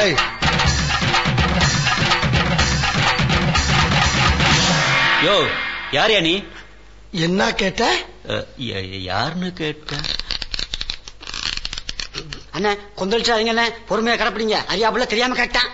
ஏய் யோ யாரையா நீ என்ன கேட்ட அஹ், ய- யாருன்னு கேட்ட அண்ணே கொந்தளிச்சாதீங்க அண்ணே பொறுமையா கடப்பிடிங்க அறியாப்புல தெரியாம கேட்டான்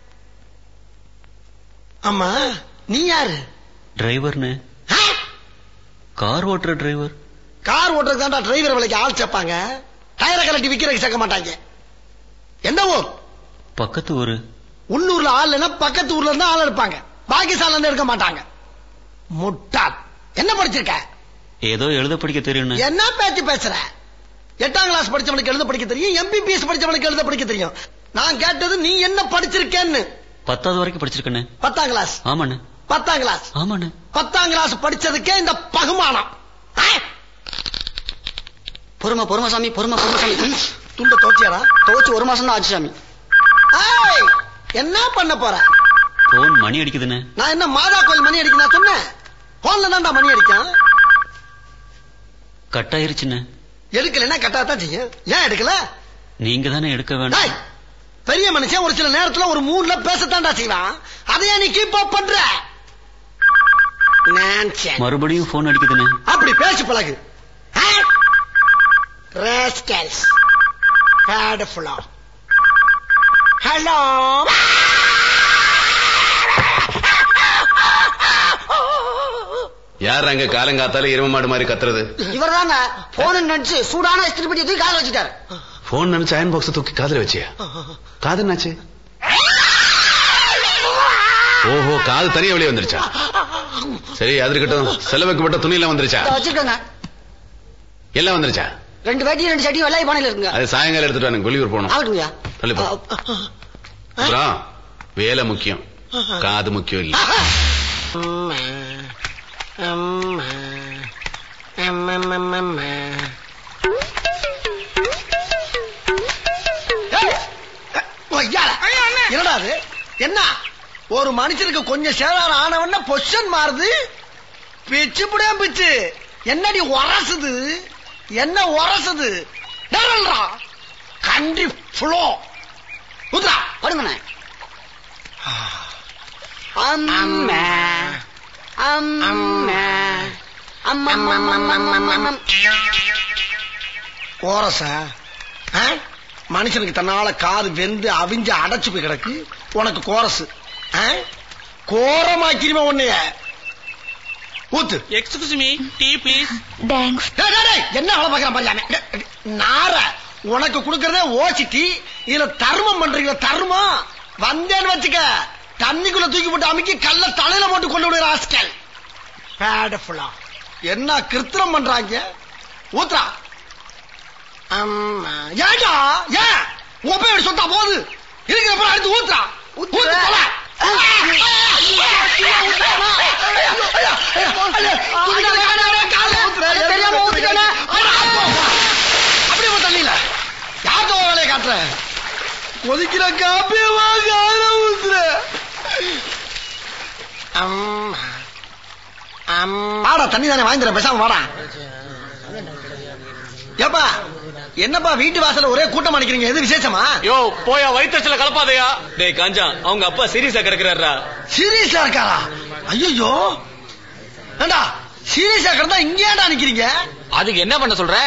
ஆமா நீ யாரு டிரைவர்னு ஆ? கார் ஓட்டுற டிரைவர் கார் ஓட்டுறதுக்கு தான்டா டிரைவர் விலைக்கு ஆள் சேர்ப்பாங்க டயரை கலட்டி விக்கிறதுக்கு சேர்க்க மாட்டாங்க எந்த ஊர் பக்கத்து ஊரு உள்ளூர்ல ஆள் இல்லைன்னா பக்கத்து ஊர்ல இருந்தா ஆள் இருப்பாங்க பாகிஸ்தான்ல இருந்து எடுக்க மாட்டாங்க முட்டாள் என்ன படிச்சிருக்க ஏதோ எழுத படிக்க தெரியும்னு என்ன பேச்சு பேசுற எட்டாம் கிளாஸ் படிச்சவனுக்கு எழுத படிக்க தெரியும் எம்பிபிஎஸ் படிச்சவனுக்கு எழுத படிக்க தெரியும் நான் கேட்டது நீ என்ன படிச்சிருக்கேன்னு பத்தாவது வரைக்கும் படிச்சிருக்கேன்னு பத்தாம் கிளாஸ் ஆமாண்ணு பத்தாம் கிளாஸ் ஆமாண்ணு பத்தாம் கிளாஸ் படிச்சதுக்கே இந்த பகுமானம் ஆ? பொறுமை பொறுமை சாமி பொறுமை பொறுமை சாமி ம், துண்ட தோச்சியாரா துவைச்சு ஒரு மாசம் தான் ஆச்சு சாமி ஏய், என்ன பண்ண போற போன் மணி அடிக்குதுன்னு நான் என்ன மாதா கோயில் மணி அடிக்க நான் சொன்னேன் போன்ல தான்டா மணி அடிக்கும் கட் ஆயிருச்சுன்னு எடுக்கலைன்னா கட்டாதான் செய்யும் ஏன் எடுக்கல நீங்க தானே எடுக்க டேய், வேண்டாம் பெரிய மனுஷன் ஒரு சில நேரத்துல ஒரு மூணுல பேசத்தான்டா செய்வான் அதையே நீ கீப் அப் பண்ற Nonsense. மறுபடியும் போன் அடிக்குதுன்னு அப்படி பேசி பழகு ராஸ்கல்ஸ் பேட் ஃபுல்லா ஹலோ யார் அங்க காலங்காத்தால எரும மாடு மாதிரி கத்துறது இவர் தாங்க போன் நினைச்சு சூடான இஸ்திரி பெட்டி தூக்கி கால வச்சுட்டாரு போன் நினைச்சு அயன் பாக்ஸ் தூக்கி காதுல வச்சியா காது என்னாச்சு ஓஹோ காது தனியா வெளியே வந்துருச்சா சரி அது இருக்கட்டும் செலவுக்குப்பட்ட துணி எல்லாம் வந்துருச்சா இதை வச்சிருக்கோங்க எல்லாம் வந்துருச்சா ரெண்டு வேட்டி ரெண்டு சட்டி வெள்ளாய் பானையில இருக்குங்க அது சாயங்காலம் எடுத்துட்டு வாங்க வெளியூர் போகணும் ஆகட்டுங்கய்யா தள்ளி போ அப்புறம் வேலை முக்கியம் காது முக்கியம் இல்ல என்னடா அது என்ன ஒரு மனுஷனுக்கு கொஞ்சம் சேதாரம் ஆனவன பொசிஷன் மாறுது பிச்சு புடியா பிச்சு என்னடி உரசுது என்ன உரசுது டேரல்ரா கண்டி ஃப்ளோ உத்ரா படுங்கண்ணே அம்மா அம்மா அம்மா கோரசா ஆ? மனுஷனுக்கு தன்னால காது வெந்து அவிஞ்சு அடைச்சு போய் கிடக்கு உனக்கு கோரசு ஆ? கோரமாக்கிருமா உன்னைய ஊத்து excuse me tea please thanks டேய், டேய், டேய், என்ன வேலை பாக்குறான் பாரியாமே நார உனக்கு கொடுக்கறதே ஓசிட்டி இதுல தர்மம் பண்றீங்க தர்மம் வந்தேன்னு வச்சுக்க தண்ணிக்குள்ள தூக்கி போட்டு அமுக்கி கல்ல தலையில போட்டு கொண்டு விடுற ஆஸ்கல் பேடஃபுல்லா என்ன கிருத்திரம் பண்றாங்க ஊத்துறா ஆமா. ஏன்டா ஏன் உன் போய் இப்படி சொத்தா போகுது இருக்கிறப்ப அடுத்து ஊத்துறா ஊத்து தொலை. தெரியாம ஊத்திட்டேனே. அப்படியே போ தண்ணியில யார்கிட்ட உன் வேலையை காட்டுற கொதிக்கிற காப்பிய வாங்க ஊத்துற வாடா தண்ணி தானே வாங்கி தரேன் பேசாம வாடா ஏப்பா என்னப்பா வீட்டு வாசல்ல ஒரே கூட்டம் அடிக்கிறீங்க எது விசேஷமா யோ போயா வயிற்றுல கலப்பாதையா டேய் காஞ்சா அவங்க அப்பா சீரியஸா கிடக்குறாரா சீரியஸா இருக்காரா ஐயோ ஏண்டா சீரியஸா கிடந்தா இங்க ஏன்டா நிக்கிறீங்க அதுக்கு என்ன பண்ண சொல்ற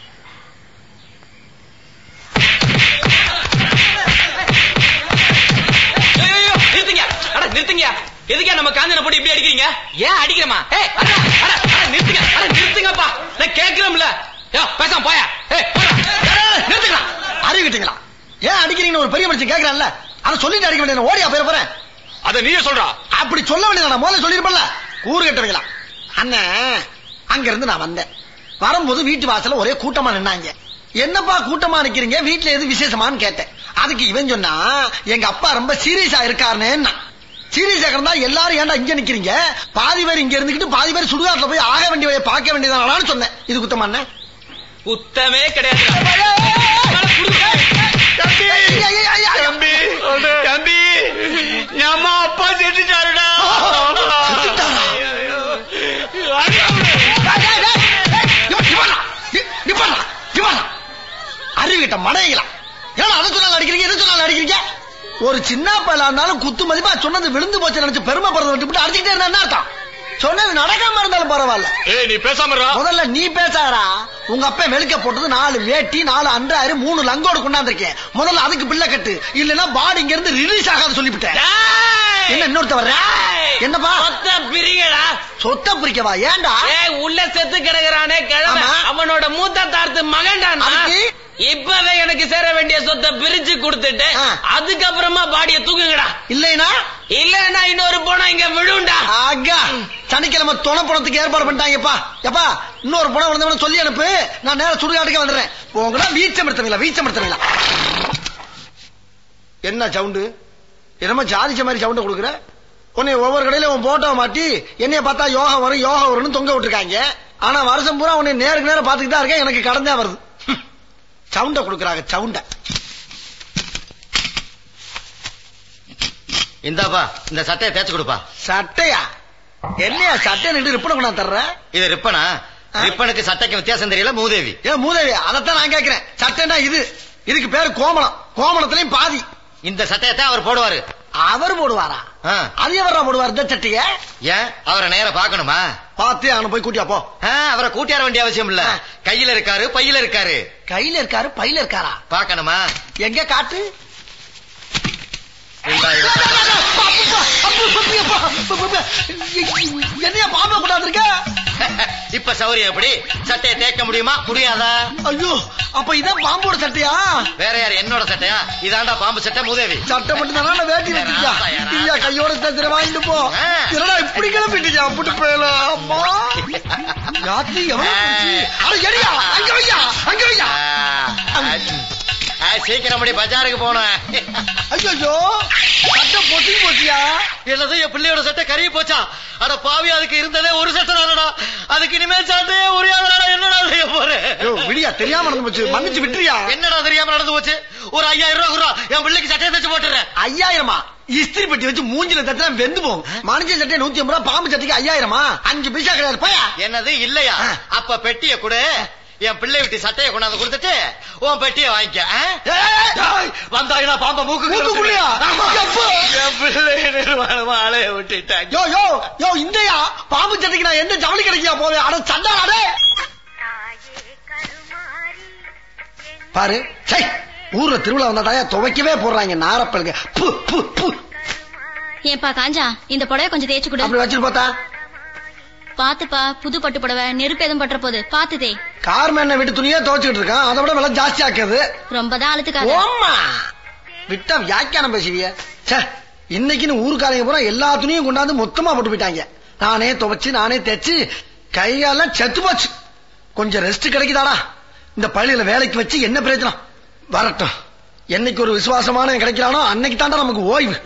ஐயோ, நிறுத்துங்க அட நிறுத்துங்க எதுக்கா நம்ம காஞ்சனை போட்டு இப்படி அடிக்கிறீங்க ஏன் அடிக்கிறமா ஏய் அட அட அட நிறுத்துங்க அட நிறுத்துங்கப்பா நான் கேக்குறோம்ல யோ பேசாம போயா ஏய் போடா. ஏய், நிறுத்துங்களா அறிவிக்கிட்டீங்களா ஏன் அடிக்கிறீங்கன்னு ஒரு பெரிய மனுஷன் கேக்குறான்ல அதை சொல்லிட்டு அடிக்க வேண்டிய ஓடியா போயிட போறேன் அத நீயே சொல்றா அப்படி சொல்ல வேண்டியது முதல்ல சொல்லிருப்பல கூறு கட்டுவீங்களா அண்ணன் அங்க இருந்து நான் வந்தேன் வரும்போது வீட்டு வாசல்ல ஒரே கூட்டமா நின்னாங்க என்னப்பா கூட்டமா நிக்கிறீங்க வீட்டுல எது விசேஷமான்னு கேட்டேன் அதுக்கு இவன் சொன்னா எங்க அப்பா ரொம்ப சீரியஸா இருக்காருன்னு சீரியஸா இருந்தா எல்லாரும் ஏன்டா இங்க நிக்கிறீங்க பாதி பேர் இங்க இருந்துகிட்டு பாதி பேர் சுடுகாட்டுல போய் ஆக வேண்டிய வேலையை பார்க்க வேண்டியதானு சொன்னேன் இது குத்தமா அண்ணன் குத்தமே கிடையாது தம்பி தம்பி நம்ம அப்பா செத்துட்டாருடா செத்துட்டாரா? அறிவிட்ட மடையங்களா ஏன்னா அதை சொன்னாலும் அடிக்கிறீங்க எதை சொன்னாலும் அடிக்கிறீங்க ஒரு சின்ன பையலா இருந்தாலும் குத்து மதிப்பா சொன்னது விழுந்து போச்சு நினைச்சு பெருமைப்படுறத விட்டு அடிச்சுட்டே இருந்தா என்ன அர்த்தம் சொன்னது நடக்காம இருந்தாலும் பரவாயில்ல ஏய் நீ பேசாம இருடா. முதல்ல நீ பேசாரா உங்க அப்பா வெளுக்க போட்டது நாலு வேட்டி நாலு அன்றாயிரு மூணு லங்கோடு கொண்டாந்துருக்கேன் முதல்ல அதுக்கு பிள்ளை கட்டு இல்லன்னா பாடி இங்க இருந்து ரிலீஸ் ஆகாது சொல்லிவிட்டேன் டேய்! என்ன இன்னொருத்த வர்ற டேய்! என்னப்பா சொத்தை பிரிங்கடா சொத்த பிரிக்கவா ஏன்டா ஏய் உள்ள செத்து கிடக்குறானே கிழமை ஆமா. அவனோட மூத்த தார்த்து மகன்டா நான். அதுக்கு? இப்பவே எனக்கு சேர வேண்டிய சொத்தை பிரிச்சு கொடுத்துட்டு ஆ. அதுக்கப்புறமா பாடிய தூக்குங்கடா இல்லைனா இல்லன்னா இன்னொரு போனா இங்க விழுண்டா ஆகா சனிக்கிழமை துணை பணத்துக்கு ஏற்பாடு பண்ணிட்டாங்கப்பா எப்பா இன்னொரு பணம் வந்தவன சொல்லி அனுப்பு நான் நேரம் சுடுகாட்டுக்கு வந்துடுறேன் போங்கடா வீச்சம் எடுத்துவீங்களா வீச்சம் எடுத்துவீங்களா என்ன சவுண்டு என்னமோ ஜாதிச்ச மாதிரி சவுண்ட கொடுக்குற உன்னை ஒவ்வொரு கடையில உன் போட்டோ மாட்டி என்னைய பார்த்தா யோகா வரும் யோகா வரும்னு தொங்க விட்டுருக்காங்க ஆனா வருஷம் பூரா உன்னை நேருக்கு நேரம் பார்த்துக்கிட்டு தான் இருக்கேன் எனக்கு கடந்தே வருது சவுண்ட கொடுக்குறாங்க சவுண்ட இந்தாப்பா இந்த சட்டையை தேய்ச்சு கொடுப்பா சட்டையா என்னையா சட்டை நின்று ரிப்பனை கொண்டாந்து தர்ற இது ரிப்பனா ஆ? ரிப்பனுக்கு சட்டைக்கு வித்தியாசம் தெரியல மூதேவி ஏன் மூதேவி அதைத்தான் நான் கேட்கிறேன் சட்டைனா இது இதுக்கு பேரு கோமளம் கோமளத்திலையும் பாதி இந்த சட்டையத்தான் அவர் போடுவாரு அவர் போடுவாரா ஆ. அது எவரா போடுவார் இந்த சட்டைய ஏன் அவரை நேர பாக்கணுமா பார்த்து அவனை போய் கூட்டியா போ அவரை கூட்டியார வேண்டிய அவசியம் இல்ல ஆ. கையில இருக்காரு பையில இருக்காரு கையில இருக்காரு பையில இருக்காரா பாக்கணுமா எங்க காட்டு இந்தா இத. என்னையா பாம்பை கொண்டாந்து இருக்க இப்ப சௌரியம் எப்படி சட்டையை தேய்க்க முடியுமா முடியாதா ஐயோ அப்ப இதான் பாம்போட சட்டையா வேற யார் என்னோட சட்டையா இதாண்டா பாம்பு சட்டை மூதேவி சட்டை மட்டும் தானே வேட்டி வச்சிருக்கா இல்லையா கையோட தச்சுற வாங்கிட்டு போ ஆ. என்னடா இப்படி கிளம்பிட்டு அப்படி போயல அம்மா யாத்தி எவ்வளவு பெருசு? அட, எரியா அங்க வையா அங்க வையா ஆ, ஆ, சீக்கிரம் படி பஜாருக்கு போனேன் ஐயோ சட்டை பொட்டி போச்சியா என்னது என் பிள்ளையோட சட்டை கருகி போச்சா அட பாவி அதுக்கு இருந்ததே ஒரு சட்டை தானடா அதுக்கு இனிமேல் சட்டையே உரியாதடா என்னடா செய்ய போறேன் ஐயோ விடியா தெரியாம நடந்து போச்சு மன்னிச்சு விட்டுறியா என்னடா தெரியாம நடந்து போச்சு ஒரு ஐயாயிரம் ரூபாய் குடுறா என் பிள்ளைக்கு சட்டையை தச்சு போட்டுறேன் ஐயாயிரமா இஸ்திரி பெட்டி வச்சு மூஞ்சில தட்டினா வெந்து போகும் மனுஷன் சட்டை நூத்தி ஐம்பது ரூபா பாம்பு சட்டைக்கு ஐயாயிரமா அஞ்சு பைசா கிடையாது போயா என்னது இல்லையா ஆ. அப்ப பெட்டிய கொடு என் பிள்ளை விட்டு சட்டையை கொண்டாந்து கொடுத்துட்டு உன் பெட்டியை வாங்கிக்க ஆ? ஏய், வந்தாங்கன்னா பாம்ப மூக்கு மூக்குக்குள்ளயா? எப்போ? என் பிள்ளை நிர்வாணமா அலைய விட்டுட்டாங்க யோ யோ யோ இந்தயா பாம்பு சட்டைக்கு நான் எந்த ஜவுளி கிடைக்கியா போவேன் அட சண்டா அடே பாரு சை ஊர்ல திருவிழா வந்தா தாயா துவைக்கவே போடுறாங்க நாரப்பழுங்க பு பு பு ஏன்பா காஞ்சா இந்த புடவை கொஞ்சம் தேய்ச்சு கொடு அப்படி வச்சுட்டு பார்த்தா பாத்துப்பா புது பட்டு புடவை நெருப்பு எதுவும் பட்டுற போது பாத்து தேய் கார் மேன விட்டு துணியே துவைச்சுக்கிட்டு இருக்கான் அதை விட விலை ஜாஸ்தி ஆக்குது ரொம்ப தான் அழுத்துக்காத ஓம்மா விட்டா வியாக்கியானம் பேசுவிய சே இன்னைக்குன்னு ஊருக்காரங்க பூரா எல்லா துணியும் கொண்டாந்து மொத்தமா போட்டு போயிட்டாங்க நானே துவைச்சு நானே தைச்சு கைகாலெல்லாம் செத்து போச்சு கொஞ்சம் ரெஸ்ட் கிடைக்குதாடா இந்த பள்ளியில வேலைக்கு வச்சு என்ன பிரயோஜனம் வரட்டும் என்னைக்கு ஒரு விசுவாசமான கிடைக்கிறானோ அன்னைக்கு தாண்டா நமக்கு ஓய்வு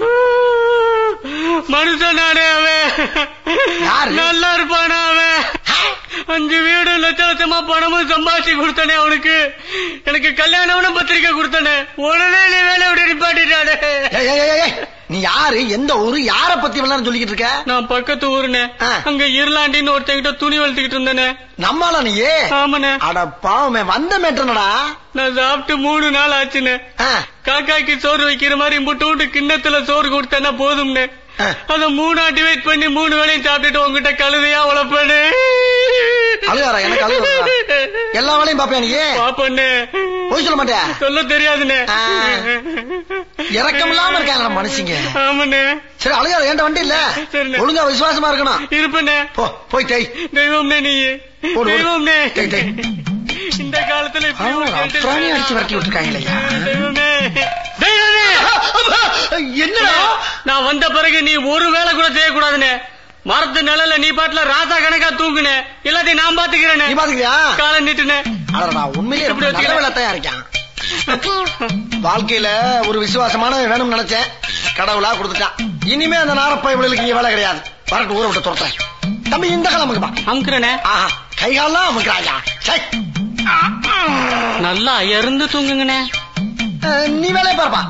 மனுஷனானே அவன் யாரு? நல்லா இருப்பானா அவன் அஞ்சு வீடு லட்ச லட்சமா பணமும் சம்பாதிச்சு கொடுத்தானே அவனுக்கு எனக்கு கல்யாணம்னு பத்திரிக்கை கொடுத்தானே உடனே நீ வேலையை விட்டு நிப்பாட்டிட்டானே ஏய், ஏய், ஏய், ஏய், நீ யாரு எந்த ஊரு யார பத்தி விளையாட சொல்லிக்கிட்டு இருக்க நான் பக்கத்து ஊருனே ஆ. அங்க இருளாண்டின்னு ஒருத்தங்கிட்ட துணி வளர்த்துக்கிட்டு இருந்தேனே நம்மளா நீயே ஆமாண்ணே அட பாவமே வந்த மேட்டனடா நான் சாப்பிட்டு மூணு நாள் ஆச்சுண்ணே ஆ, காக்காய்க்கு சோறு வைக்கிற மாதிரி முட்டு விட்டு கிண்ணத்துல சோறு கொடுத்தேன்னா போதும்னே ஆ. அத மூணாட்டி வெயிட் பண்ணி மூணு வேளையும் சாப்பிட்டுட்டு உங்ககிட்ட கழுதையா உழப்பேனே அழுகாரா எனக்கு அழுகாரா எல்லா வேலையும் பாப்பியா நீ பாப்பண்ணே போய் சொல்ல மாட்டியா சொல்ல தெரியாதுண்ணே ஆ. இறக்கம் இல்லாம இருக்காங்க நம்ம மனுஷங்க ஆமாண்ணே சரி அழுகாத என்கிட்ட வண்டி இல்ல சரிண்ணே. ஒழுங்கா விசுவாசமா இருக்கணும் இருப்பண்ணே போ போய் டேய் தெய்வம்னே நீ ஓடு, ஓடு. தெய்வம்னே டேய், டேய். இந்த காலத்துல இப்படி ஆமா, ஒரு கெட்ட அப்புறாணி அடிச்சு விரட்டி விட்டுருக்காங்களேய்யா. தெய்வமே தெய்வமே என்னடா நான் வந்த பிறகு நீ ஒரு வேலை கூட செய்யக்கூடாதுண்ணே மரத்து நிழல்ல நீ பாட்டுல ராசா கணக்கா தூங்குனே எல்லாத்தையும் நான் பாத்துக்கிறேனே நீ பாத்துக்கிறியா காலை நீட்டுனே அடடா உண்மையிலே ரொம்ப எப்படி நல்ல வச்சுக்கிற? வேலைத்தான் இருக்கான் வாழ்க்கையில ஒரு விசுவாசமான வேணும்னு நினைச்சேன் கடவுளா கொடுத்துட்டான் இனிமே அந்த நாரப்பா இவளுக்கு இங்க வேலை கிடையாது வரட்டு ஊரை விட்டு துரத்தேன் தம்பி இந்த கிழமுக்குப்பா அமுக்குறனே ஆஹா கை கால்லாம் அமுக்குறாயா சை நல்லா இருந்து தூங்குங்கண்ணே அஹ், நீ வேலையை பாருப்பா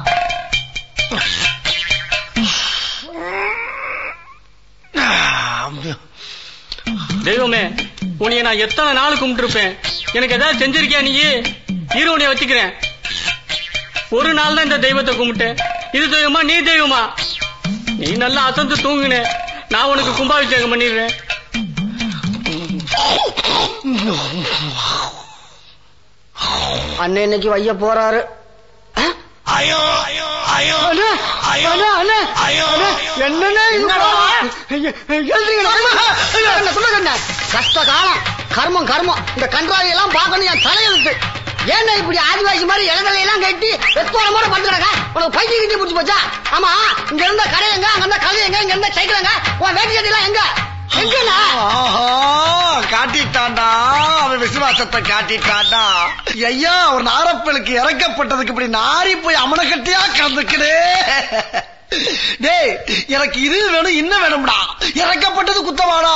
தெய்வமே உன்னைய நான் எத்தனை நாள் கும்பிட்டுருப்பேன் எனக்கு ஏதாவது செஞ்சிருக்கியா நீ இரு உன்னைய வச்சுக்கிறேன் ஒரு நாள் தான் இந்த தெய்வத்தை கும்பிட்டேன் இது தெய்வமா நீ தெய்வமா நீ நல்லா அசந்து தூங்குன நான் உனக்கு கும்பாபிஷேகம் பண்ணிடுறேன் அண்ணன் இன்னைக்கு வைய போறாரு ஆ? ஐயோ ஐயோ அண்ணே, ஐயோ அண்ணே, அண்ணே, ஐயோ அண்ணே, என்னண்ணே இது? என்னடா? ஐயா, எழுந்திருங்கண்ணே, எழுந்திருங்க. அண்ணே, சொல்லுங்கண்ணே. கஷ்ட காலம் கர்மம் கர்மம் இந்த கன்றாவி எல்லாம் பார்க்கணும் என் தலையெழுத்து ஏன்னா இப்படி ஆதிவாசி மாதிரி இளந்தலை எல்லாம் கட்டி வெத்தோட படுத்து கிடக்க உனக்கு பைக்கி கிட்டி பிடிச்சி போச்சா ஆமா இங்க இருந்த கடை எங்க அங்க இருந்த கதை எங்க இங்க இருந்த சைக்கிள் எங்க உன் வேட்டி சட்டை எல்லாம் எங்க எங்கண்ணா ஆஹா காட்டிட்டான்டா அவன் விசுவாசத்தை காட்டிட்டான்டா ஐயா ஒரு நாரப்பலுக்கு இறக்கப்பட்டதுக்கு இப்படி நாரி போய் அமனக்கட்டியா கலந்துக்குதே டேய் எனக்கு இது வேணும் இன்னும் வேணும்டா இறக்கப்பட்டது குத்தமாடா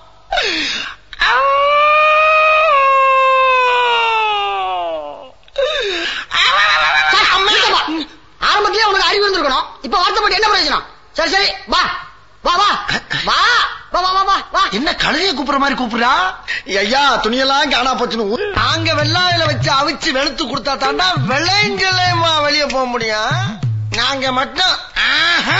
நிறுத்தமா. ஆரம்பத்திலே உனக்கு அறிவு இருந்திருக்கணும் இப்ப வருத்தப்பட்டு என்ன பிரயோஜனம் சரி சரி வா வா வா வா வா வா வா வா வா என்ன கழுதைய கூப்பிடுற மாதிரி கூப்பிடுறா ஐயா துணியெல்லாம் காணா போச்சுன்னு நாங்க வெள்ளாயில வச்சு அவிச்சு வெளுத்து கொடுத்தா தாண்டா விளைஞ்சலேமா வெளியே போக முடியும் நாங்க மட்டும் ஆஹா,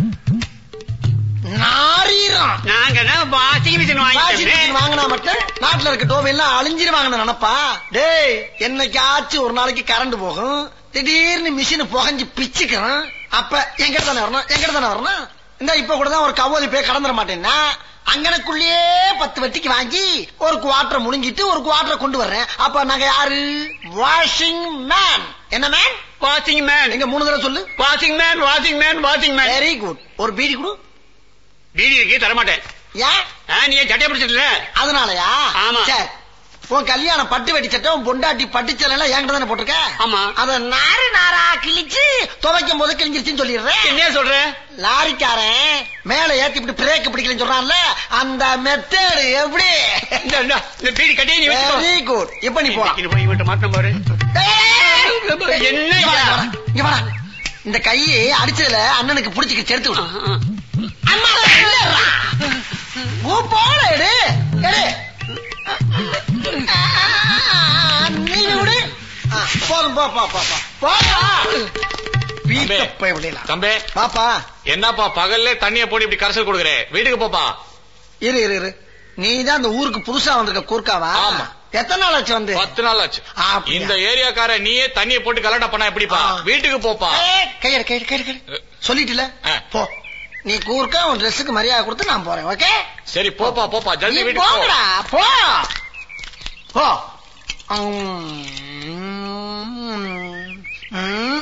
நாரீரம் நாங்க வாஷிங் மிஷின் வாஷிங் மிஷின் வாங்கினா மட்டும் நாட்டுல இருக்க டோபி எல்லாம் அழிஞ்சிருவாங்கன்னு நினைப்பா டேய் என்னைக்காச்சும் ஒரு நாளைக்கு கரண்ட் போகும் திடீர்னு மிஷின் புகஞ்சு பிச்சுக்கிறோம் அப்ப எங்கிட்ட தானே வரணும் எங்கிட்ட தானே வரணும் இந்த இப்ப கூட தான் ஒரு கவோலி போய் கடந்துட மாட்டேன்னா அங்கனக்குள்ளேயே பத்து வட்டிக்கு வாங்கி ஒரு குவாட்டரை முழுங்கிட்டு ஒரு குவாட்டரை கொண்டு வர்றேன் அப்ப நாங்க யாரு வாஷிங் மேன் என்ன மேன் வாஷிங் மேன் எங்க மூணு தடவை சொல்லு washing man washing man washing man very good ஒரு பீடி கொடு பீடி இருக்கு தரமாட்டேன் ஏன் ஆ, நீ ஏன் சட்டையை பிடிச்சிட்டு அதனாலயா ஆமா. சரி உன் கல்யாணம் பட்டு வெட்டி சட்டை உன் பொண்டாட்டி பட்டு சேலை எல்லாம் என்கிட்ட தானே போட்டிருக்க ஆமா. அத நாறு நாரா கிழிச்சு துவைக்கும் போது கிழிஞ்சிருச்சுன்னு சொல்லிடுறேன் என்ன சொல்ற லாரிக்காரன் மேல ஏத்தி இப்படி பிரேக் பிடிக்கலன்னு சொல்றான்ல அந்த மெத்தேடு எப்படி இந்த, இந்த, இந்த பீடி கட்டியே நீ வச்சுக்கோ வெரி குட் இப்ப நீ போலாம் இன்னைக்கு போய் இவன்ட்ட மாட்டேன் பாரு ஏய், என்ன இங்க வாடா, ஐயா? இங்க வாடா, இங்க வாடா. இந்த கையை அடிச்சதுல அண்ணனுக்கு பிடிச்சிக்க சேர்த்து விடு ஆ, ஆ. அம்மா இல்லடா. ஓ போல எடு எடு நீங்க விடு ஆ, போதும் போ போ போ போ போடா வீட்டை தம்பி. போய் விடலாம் தம்பி பாப்பா என்னப்பா பகல்ல தண்ணிய போட்டு இப்படி கரைசல் கொடுக்குறே வீட்டுக்கு போப்பா இரு இரு இரு நீ தான் அந்த ஊருக்கு புதுசா வந்திருக்க கூர்க்காவா ஆமா. எத்தனை நாள் ஆச்சு வந்து பத்து நாள் ஆச்சு அப்படியா? இந்த ஏரியாக்கார நீயே தண்ணிய போட்டு கலட்டா பண்ணா எப்படிப்பா ஆ. வீட்டுக்கு போப்பா ஏய், கையெடு கையெடு கையெடு கையெடு சொல்லிட்டுல ஆ. போ நீ கூர்க்கா உன் ட்ரெஸ்ஸுக்கு மரியாதை கொடுத்து நான் போறேன் ஓகே சரி போப்பா போப்பா நீ ஜல்தி வீட்டுக்கு போ போங்கடா போ போ உம். உம்.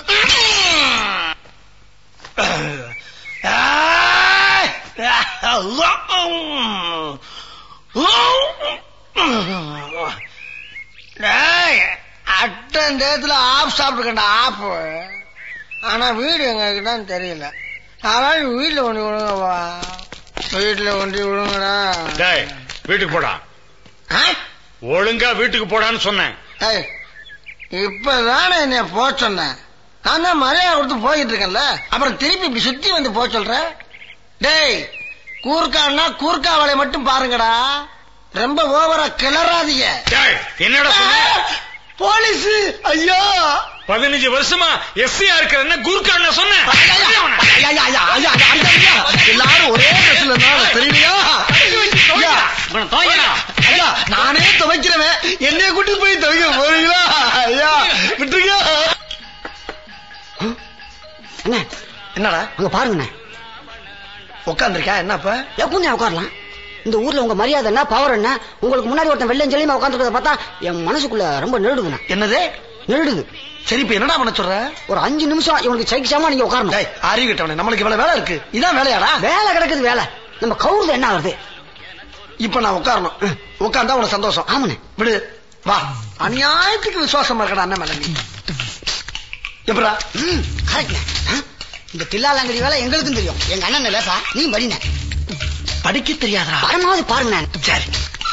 டேய், அட்டன் டேத்துல ஆப் சாப்பிட்டுக்கண்டா ஆப் ஆனா வீடு எங்க கிட்டான்னு தெரியல அதான் வீட்டுல கொண்டு விடுங்கப்பா வீட்டுல கொண்டு விடுங்கடா டேய் வீட்டுக்கு போடா ஆ? ஒழுங்கா வீட்டுக்கு போடான்னு சொன்னேன் ஏய், இப்பதானே என்னைய போக சொன்னேன் நான் தான் மரியாதை கொடுத்து போயிட்டு இருக்கேன்ல அப்புறம் திருப்பி இப்படி சுத்தி வந்து போக சொல்ற டேய் கூர்க்கான்னா கூர்க்கா வேலையை மட்டும் பாருங்கடா ரொம்ப ஓவரா கிளறாதீங்க டேய் என்னடா சொன்ன போலீஸ் ஐயா பதினஞ்சு வருஷமா எஸ்சியா இருக்கிற குருக்கான சொன்னேன் ஐயா, ஐயா, ஐயா, ஐயா, ஐயா, ஐயா, ஐயா. எல்லாரும் ஒரே ட்ரெஸ்ல இருந்தாலும் தெரியலையா ஐயா, இவனை துவைக்கடா. ஐயா நானே துவைக்கிறவன் என்னைய கூட்டி போய் துவைக்க போறீங்களா ஐயா விட்டுருங்க அண்ணே என்னடா அங்க பாருங்கண்ணே உட்காந்துருக்கா என்னப்ப எப்படிண்ணே உட்காரலாம் இந்த ஊர்ல உங்க மரியாதை என்ன பவர் என்ன உங்களுக்கு முன்னாடி ஒருத்தன் வெள்ளம் செல்லியமா உட்காந்துருக்கத பார்த்தா என் மனசுக்குள்ள ரொம்ப நெருடுதுண்ணே என்னது நெருடுது சரி இப்ப என்னடா பண்ண சொல்ற ஒரு அஞ்சு நிமிஷம் இவனுக்கு சைக்கிசாம நீங்க உட்காரணும் டேய் அறிவிட்டவனே நம்மளுக்கு இவ்வளவு வேலை இருக்கு இதான் வேலையாடா வேலை கிடக்குது வேலை நம்ம கவுருது என்ன ஆகுது இப்ப நான் உட்காரணும் உட்கார்ந்தா உனக்கு சந்தோஷம் ஆமாண்ணே விடு வா அநியாயத்துக்கு விசுவாசம் இருக்கடா அண்ணன் மேல நீ எப்படா ம் கரெக்ட்ண்ணே ஆ? இந்த தில்லாலங்கடி வேலை எங்களுக்கும் தெரியும் எங்க அண்ணன் லேசா நீ படிண்ணே படிக்க தெரியாதா பரமாவது பாருங்கண்ணே சரி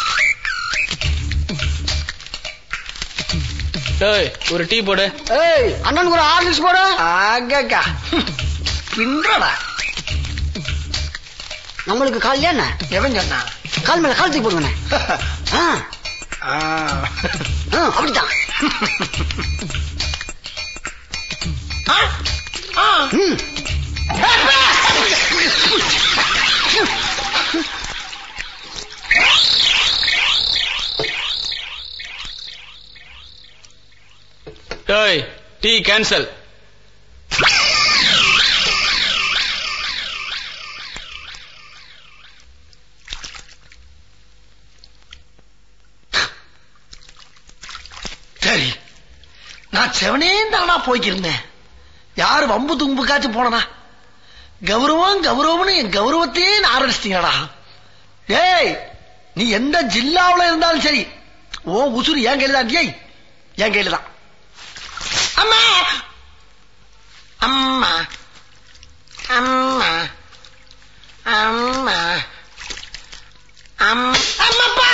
டேய் ஒரு டீ போடு ஏய் அண்ணனுக்கு ஒரு ஆர்லிக்ஸ் போடு ஆகக்கா பின்றடா நம்மளுக்கு கால் என்ன எவன் சொன்னா கால் மேல கால் தூக்கி போடுங்கண்ணே ஆ ஆ. ஆ, அப்படித்தான் ஆ? ஆ. ம் டேய் டீ கேன்சல் சரி நான் செவனே தானா போய்க்கிருந்தேன் யாரு வம்பு தும்புக்காச்சும் போனனா கௌரவம் கௌரவம்னு என் கௌரவத்தையே நான் ஆரம்பிச்சிட்டீங்கடா ஏய் நீ எந்த ஜில்லாவுல இருந்தாலும் சரி ஓ உசுறு என் கையில தான் ஏய் என் கையில தான் அம்மா அம்மா அம்மா அம்மா அம் அம்மாப்பா